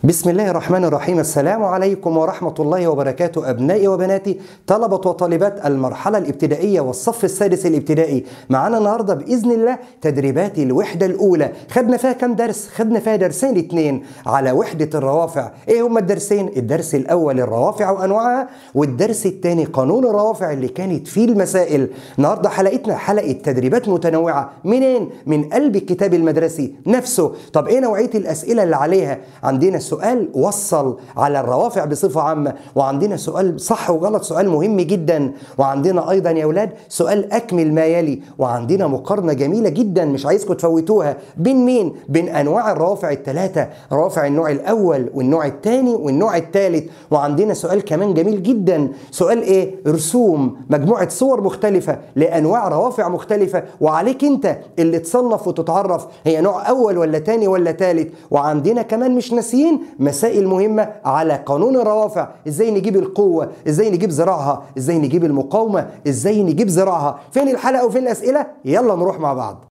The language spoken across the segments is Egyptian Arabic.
بسم الله الرحمن الرحيم السلام عليكم ورحمة الله وبركاته أبنائي وبناتي طلبة وطالبات المرحلة الابتدائية والصف السادس الابتدائي معانا النهاردة بإذن الله تدريبات الوحدة الأولى خدنا فيها كم درس؟ خدنا فيها درسين اتنين على وحدة الروافع إيه هما الدرسين؟ الدرس الأول الروافع وأنواعها والدرس الثاني قانون الروافع اللي كانت فيه المسائل النهاردة حلقتنا حلقة تدريبات متنوعة منين؟ من قلب الكتاب المدرسي نفسه طب إيه نوعية الأسئلة اللي عليها؟ عندنا سؤال وصل على الروافع بصفة عامة وعندنا سؤال صح وغلط سؤال مهم جدا وعندنا أيضا يا أولاد سؤال أكمل ما يلي وعندنا مقارنة جميلة جدا مش عايزكم تفوتوها بين مين؟ بين أنواع الروافع الثلاثة روافع النوع الأول والنوع الثاني والنوع الثالث وعندنا سؤال كمان جميل جدا سؤال إيه؟ رسوم مجموعة صور مختلفة لأنواع روافع مختلفة وعليك أنت اللي تصنف وتتعرف هي نوع أول ولا تاني ولا تالت وعندنا كمان مش ناسيين مسائل مهمة على قانون الروافع ازاي نجيب القوة ازاي نجيب ذراعها ازاي نجيب المقاومة ازاي نجيب ذراعها فين الحلقة وفين الأسئلة يلا نروح مع بعض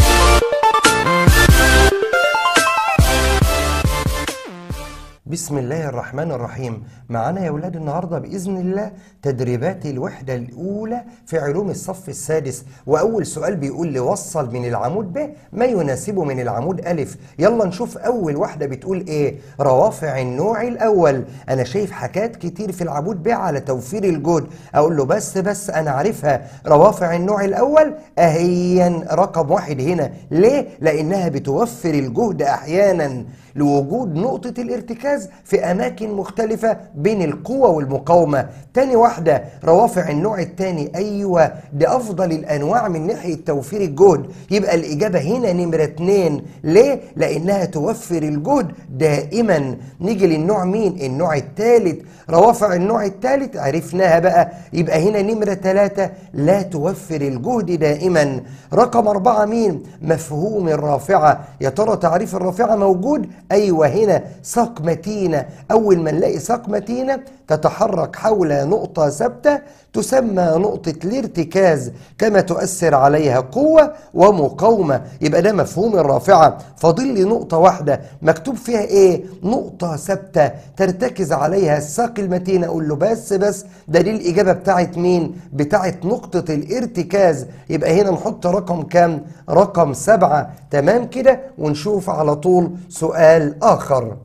بسم الله الرحمن الرحيم معانا يا ولاد النهاردة بإذن الله تدريبات الوحدة الأولى في علوم الصف السادس وأول سؤال بيقول لي وصل من العمود ب ما يناسبه من العمود ألف يلا نشوف أول واحدة بتقول إيه روافع النوع الأول أنا شايف حاجات كتير في العمود ب على توفير الجهد أقول له بس بس أنا عارفها روافع النوع الأول أهيا رقم واحد هنا ليه؟ لأنها بتوفر الجهد أحيانا لوجود نقطة الارتكاز في أماكن مختلفة بين القوة والمقاومة تاني واحدة روافع النوع التاني أيوة دي أفضل الأنواع من ناحية توفير الجهد يبقى الإجابة هنا نمرة اتنين ليه؟ لأنها توفر الجهد دائما نيجي للنوع مين؟ النوع التالت روافع النوع التالت عرفناها بقى يبقى هنا نمرة تلاتة لا توفر الجهد دائما رقم أربعة مين؟ مفهوم الرافعة يا ترى تعريف الرافعة موجود؟ أيوة هنا ساق متينة أول ما نلاقي ساق متينة تتحرك حول نقطة ثابتة تسمى نقطة الارتكاز كما تؤثر عليها قوة ومقاومة يبقى ده مفهوم الرافعة فاضل لي نقطة واحدة مكتوب فيها ايه نقطة ثابتة ترتكز عليها الساق المتينة اقول له بس بس ده دي الإجابة بتاعت مين بتاعت نقطة الارتكاز يبقى هنا نحط رقم كام رقم سبعة تمام كده ونشوف على طول سؤال آخر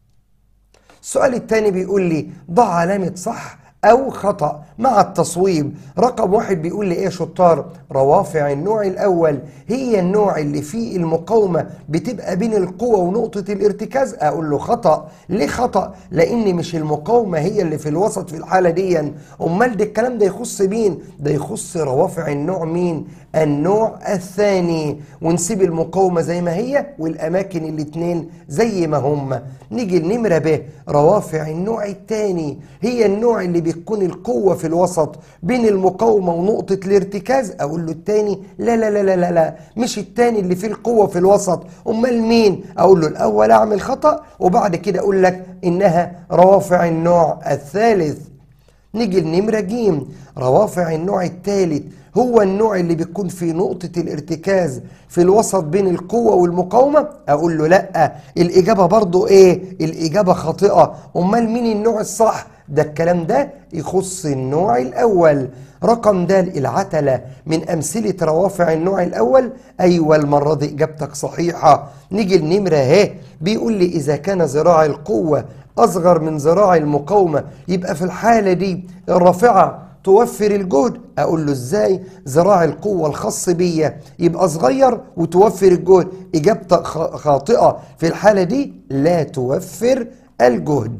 السؤال الثاني بيقول لي ضع علامة صح أو خطأ مع التصويب رقم واحد بيقول لي إيه شطار روافع النوع الأول هي النوع اللي فيه المقاومة بتبقى بين القوة ونقطة الارتكاز أقول له خطأ ليه خطأ لأن مش المقاومة هي اللي في الوسط في الحالة دي أمال ده الكلام ده يخص مين ده يخص روافع النوع مين النوع الثاني ونسيب المقاومة زي ما هي والأماكن الاتنين زي ما هم نيجي النمرة ب روافع النوع الثاني هي النوع اللي بتكون القوة في الوسط بين المقاومة ونقطة الارتكاز أقول له الثاني لا لا لا لا لا, لا مش الثاني اللي فيه القوة في الوسط أمال مين أقول له الأول أعمل خطأ وبعد كده أقول لك إنها روافع النوع الثالث نيجي النمرة ج روافع النوع الثالث هو النوع اللي بيكون في نقطة الارتكاز في الوسط بين القوة والمقاومة أقول له لأ الإجابة برضو إيه الإجابة خاطئة أمال مين النوع الصح ده الكلام ده يخص النوع الأول رقم د العتلة من أمثلة روافع النوع الأول أيوة المرة دي إجابتك صحيحة نيجي النمرة اهي بيقول لي إذا كان ذراع القوة أصغر من ذراع المقاومة يبقى في الحالة دي الرافعة توفر الجهد اقول له ازاي ذراع القوه الخاص بيا يبقى صغير وتوفر الجهد اجابتك خاطئه في الحاله دي لا توفر الجهد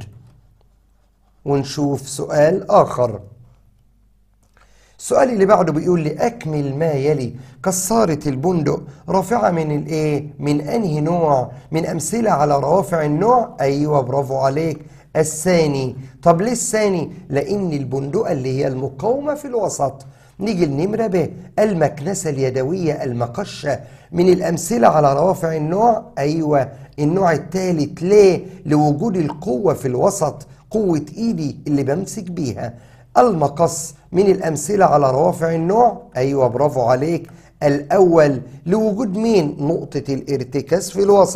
ونشوف سؤال اخر السؤال اللي بعده بيقول لي اكمل ما يلي كسارة البندق رافعة من الايه من انهي نوع من امثلة على روافع النوع ايوه برافو عليك الثاني طب ليه الثاني لان البندقة اللي هي المقاومة في الوسط نيجي النمرة ب المكنسة اليدوية المقشة من الأمثلة على روافع النوع أيوة النوع الثالث ليه لوجود القوة في الوسط قوة إيدي اللي بمسك بيها المقص من الأمثلة على روافع النوع أيوة برافو عليك الأول لوجود مين نقطة الارتكاز في الوسط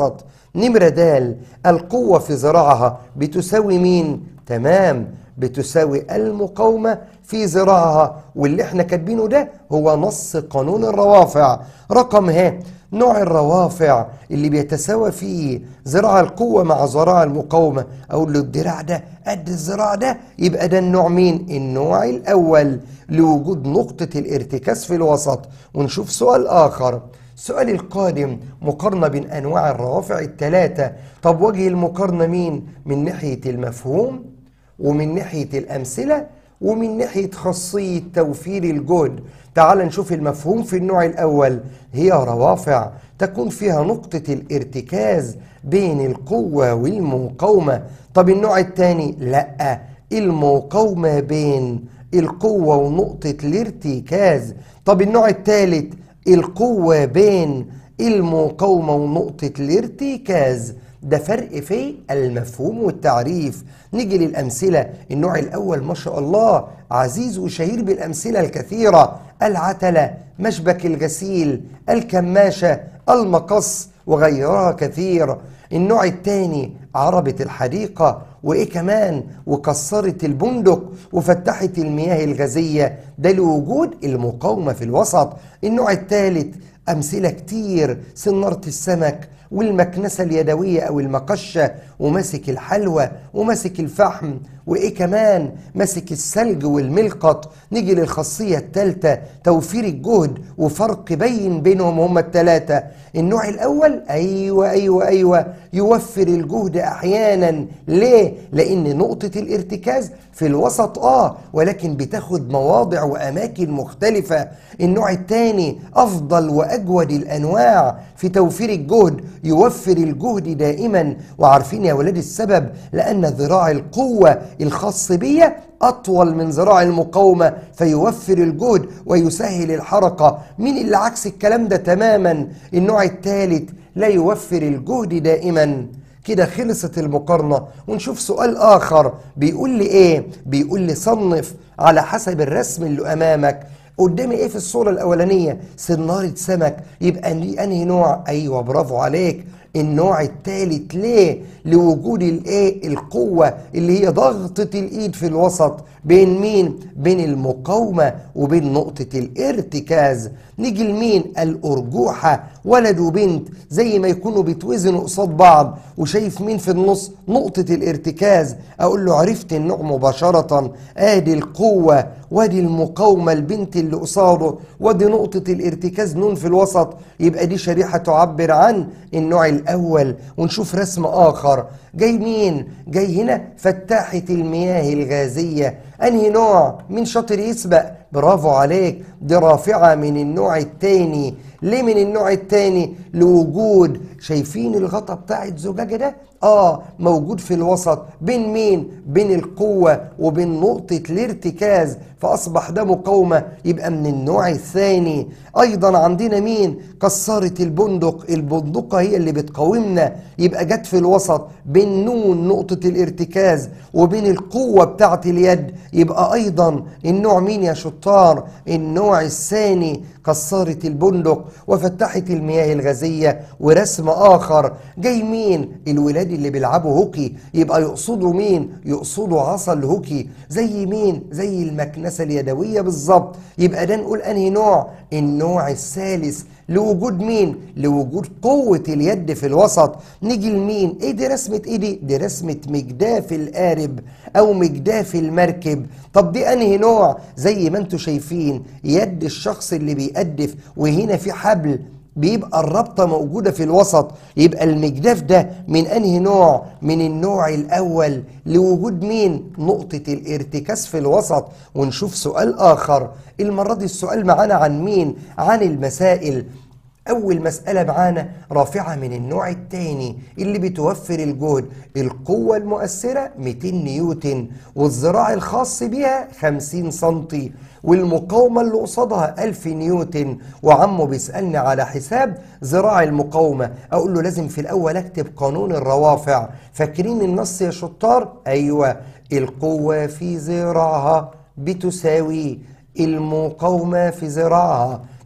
نمرة دال القوة في ذراعها بتساوي مين؟ تمام بتساوي المقاومة في ذراعها واللي احنا كاتبينه ده هو نص قانون الروافع رقم ها نوع الروافع اللي بيتساوى فيه ذراع القوة مع ذراع المقاومة أقول له الدراع ده قد الذراع ده يبقى ده النوع مين؟ النوع الأول لوجود نقطة الارتكاز في الوسط ونشوف سؤال آخر السؤال القادم مقارنة بين أنواع الروافع الثلاثة طب وجه المقارنة مين؟ من ناحية المفهوم ومن ناحية الأمثلة ومن ناحية خاصية توفير الجهد تعال نشوف المفهوم في النوع الأول هي روافع تكون فيها نقطة الارتكاز بين القوة والمقاومة طب النوع الثاني لا المقاومة بين القوة ونقطة الارتكاز طب النوع الثالث القوة بين المقاومة ونقطة الارتكاز ده فرق في المفهوم والتعريف نيجي للأمثلة النوع الأول ما شاء الله عزيز وشهير بالأمثلة الكثيرة العتلة مشبك الغسيل الكماشة المقص وغيرها كثير النوع الثاني عربة الحديقة وإيه كمان وكسرت البندق وفتحت المياه الغازية ده لوجود المقاومة في الوسط النوع الثالث أمثلة كتير سنارة السمك والمكنسة اليدوية أو المقشة وماسك الحلوى وماسك الفحم وإيه كمان ماسك الثلج والملقط نيجي للخاصية الثالثة توفير الجهد وفرق بين بينهم هما الثلاثة النوع الأول أيوة أيوة أيوة يوفر الجهد أحيانا ليه؟ لأن نقطة الارتكاز في الوسط آه ولكن بتاخد مواضع وأماكن مختلفة النوع الثاني أفضل وأجود الأنواع في توفير الجهد يوفر الجهد دائما وعارفين يا ولاد السبب لأن ذراع القوة الخاص بيا أطول من ذراع المقاومة فيوفر الجهد ويسهل الحركة مين اللي عكس الكلام ده تماما النوع الثالث لا يوفر الجهد دائما كده خلصت المقارنة ونشوف سؤال آخر بيقول لي إيه بيقول لي صنف على حسب الرسم اللي أمامك قدامي ايه في الصورة الأولانية سنارة سمك يبقى أنهي نوع أيوة برافو عليك النوع الثالث ليه لوجود الايه القوه اللي هي ضغطه الايد في الوسط بين مين بين المقاومه وبين نقطه الارتكاز نيجي لمين الارجوحه ولد وبنت زي ما يكونوا بيتوزنوا قصاد بعض وشايف مين في النص نقطه الارتكاز اقول له عرفت النوع مباشره ادي القوه وادي المقاومه البنت اللي قصاده وادي نقطه الارتكاز نون في الوسط يبقى دي شريحه تعبر عن النوع الأول ونشوف رسم آخر جاي مين؟ جاي هنا فتاحة المياه الغازية أنهي نوع؟ مين شاطر يسبق؟ برافو عليك دي رافعة من النوع التاني ليه من النوع التاني؟ لوجود شايفين الغطا بتاع الزجاجة ده؟ آه موجود في الوسط بين مين؟ بين القوة وبين نقطة الارتكاز فأصبح ده مقاومة يبقى من النوع الثاني أيضا عندنا مين؟ كسرت البندق البندقة هي اللي بتقاومنا يبقى جت في الوسط بين نون نقطة الارتكاز وبين القوة بتاعت اليد يبقى أيضا النوع مين يا شطار؟ النوع الثاني كسرت البندق وفتحت المياه الغازية ورسم آخر جاي مين؟ الولاد اللي بيلعبوا هوكي يبقى يقصدوا مين؟ يقصدوا عصا الهوكي زي مين؟ زي المكنسة اليدوية بالظبط يبقى ده نقول أنهي نوع؟ النوع الثالث لوجود مين؟ لوجود قوة اليد في الوسط نيجي لمين؟ ايه دي رسمة ايه دي؟ دي رسمة مجداف القارب او مجداف المركب طب دي انهي نوع؟ زي ما انتم شايفين يد الشخص اللي بيقدف وهنا في حبل بيبقى الرابطة موجودة في الوسط يبقى المجداف ده من أنهي نوع؟ من النوع الأول لوجود مين؟ نقطة الارتكاز في الوسط ونشوف سؤال آخر المرة دي السؤال معانا عن مين؟ عن المسائل أول مسألة معانا رافعة من النوع الثاني اللي بتوفر الجهد القوة المؤثرة 200 نيوتن والذراع الخاص بها 50 سنتي والمقاومة اللي قصادها 1000 نيوتن وعمه بيسألني على حساب ذراع المقاومة أقول له لازم في الأول أكتب قانون الروافع فاكرين النص يا شطار؟ أيوة القوة في ذراعها بتساوي المقاومة في ذراعها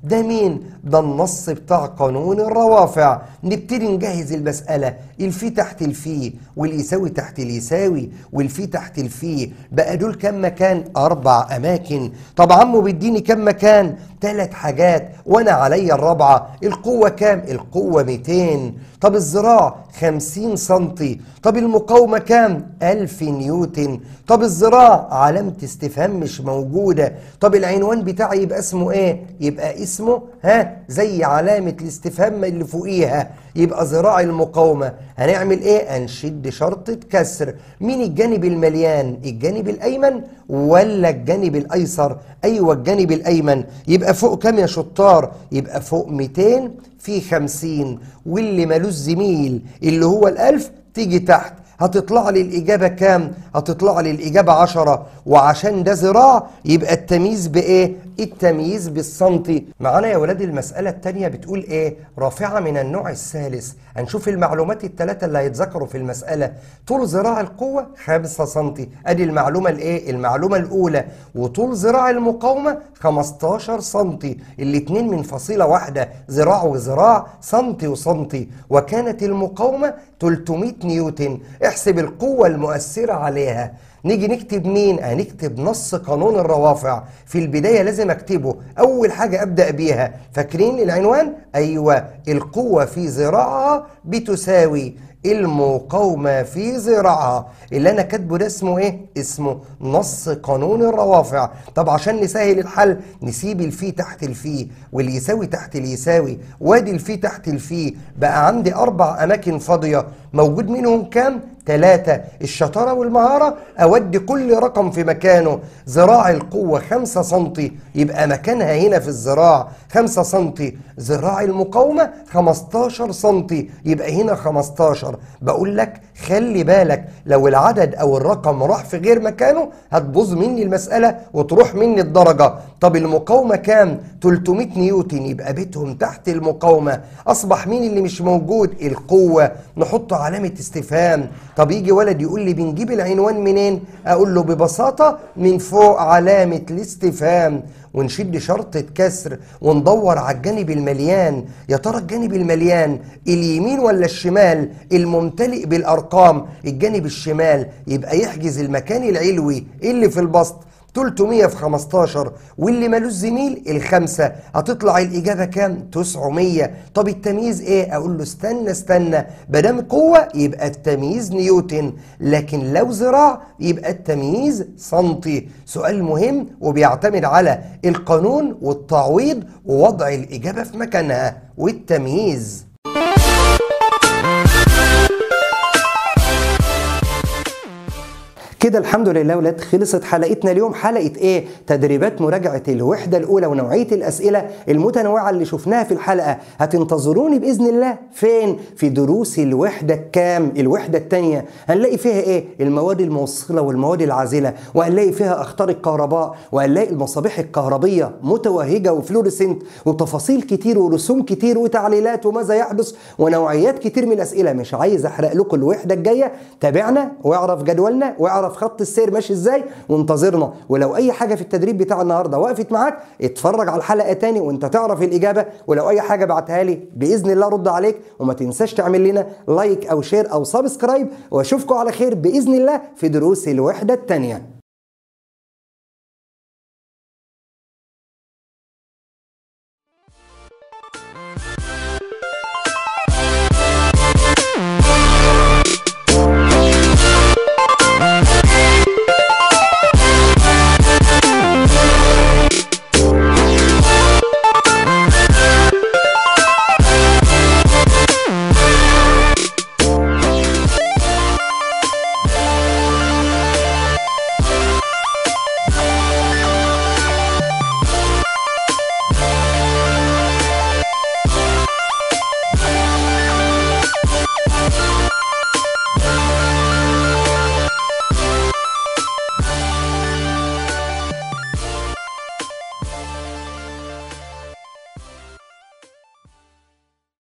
ده مين ده النص بتاع قانون الروافع نبتدي نجهز المسألة الفي تحت الفي واليساوي تحت اليساوي والفي تحت الفي بقى دول كم مكان أربع أماكن طب عمو بيديني كم مكان ثلاث حاجات وأنا عليا الرابعة القوة كام القوة 200 طب الذراع 50 سنتي طب المقاومة كام 1000 نيوتن طب الذراع علامة استفهام مش موجودة طب العنوان بتاعي يبقى اسمه ايه يبقى اسمه ها زي علامة الاستفهام اللي فوقيها يبقى ذراع المقاومة هنعمل ايه هنشد شرطة كسر مين الجانب المليان الجانب الايمن ولا الجانب الايسر ايوه الجانب الايمن يبقى فوق كام يا شطار يبقى فوق 200 في 50 واللي مالوش زميل اللي هو الألف تيجي تحت هتطلع لي الإجابة كام؟ هتطلع لي الإجابة عشرة وعشان ده ذراع يبقى التمييز بإيه؟ التمييز بالسنتي معانا يا ولاد المسألة التانية بتقول إيه؟ رافعة من النوع الثالث هنشوف المعلومات الثلاثة اللي هيتذكروا في المسألة طول ذراع القوة 5 سنتي أدي المعلومة الإيه؟ المعلومة الأولى وطول ذراع المقاومة 15 سنتي الاتنين من فصيلة واحدة ذراع وذراع سنتي وسنتي وكانت المقاومة 300 نيوتن احسب القوة المؤثرة عليها نيجي نكتب مين؟ هنكتب نص قانون الروافع في البداية لازم اكتبه أول حاجة أبدأ بيها فاكرين العنوان؟ أيوة القوة في ذراعها بتساوي المقاومة في ذراعها اللي أنا كاتبه ده اسمه إيه؟ اسمه نص قانون الروافع طب عشان نسهل الحل نسيب الفي تحت الفي واليساوي تحت اليساوي وادي الفي تحت الفي بقى عندي أربع أماكن فاضية موجود منهم كام؟ ثلاثة الشطارة والمهارة أودي كل رقم في مكانه ذراع القوة خمسة سنتي يبقى مكانها هنا في الذراع خمسة سنتي ذراع المقاومة 15 سنتي يبقى هنا 15 بقول لك خلي بالك لو العدد أو الرقم راح في غير مكانه هتبوظ مني المسألة وتروح مني الدرجة طب المقاومة كام 300 نيوتن يبقى بيتهم تحت المقاومة أصبح مين اللي مش موجود القوة نحط علامة استفهام طب يجي ولد يقول لي بنجيب العنوان منين اقول له ببساطه من فوق علامه الاستفهام ونشد شرطة كسر وندور على الجانب المليان يا ترى الجانب المليان اليمين ولا الشمال الممتلئ بالأرقام الجانب الشمال يبقى يحجز المكان العلوي اللي في البسط 300 في 15 واللي مالوش زميل الخمسة هتطلع الإجابة كام؟ 900 طب التمييز إيه؟ أقول له استنى استنى بدام قوة يبقى التمييز نيوتن لكن لو ذراع يبقى التمييز سنتي سؤال مهم وبيعتمد على القانون والتعويض ووضع الإجابة في مكانها والتمييز كده الحمد لله ولاد خلصت حلقتنا اليوم حلقة ايه تدريبات مراجعة الوحدة الأولى ونوعية الأسئلة المتنوعة اللي شفناها في الحلقة هتنتظروني بإذن الله فين في دروس الوحدة الكام الوحدة الثانية هنلاقي فيها ايه المواد الموصلة والمواد العازلة وهنلاقي فيها أخطار الكهرباء وهنلاقي المصابيح الكهربية متوهجة وفلوريسنت وتفاصيل كتير ورسوم كتير وتعليلات وماذا يحدث ونوعيات كتير من الأسئلة مش عايز أحرق لكم الوحدة الجاية تابعنا واعرف جدولنا واعرف خط السير ماشي ازاي وانتظرنا ولو اي حاجه في التدريب بتاع النهارده وقفت معاك اتفرج على الحلقه تاني وانت تعرف الاجابه ولو اي حاجه بعتها لي باذن الله رد عليك وما تنساش تعمل لنا لايك او شير او سبسكرايب واشوفكم على خير باذن الله في دروس الوحده الثانيه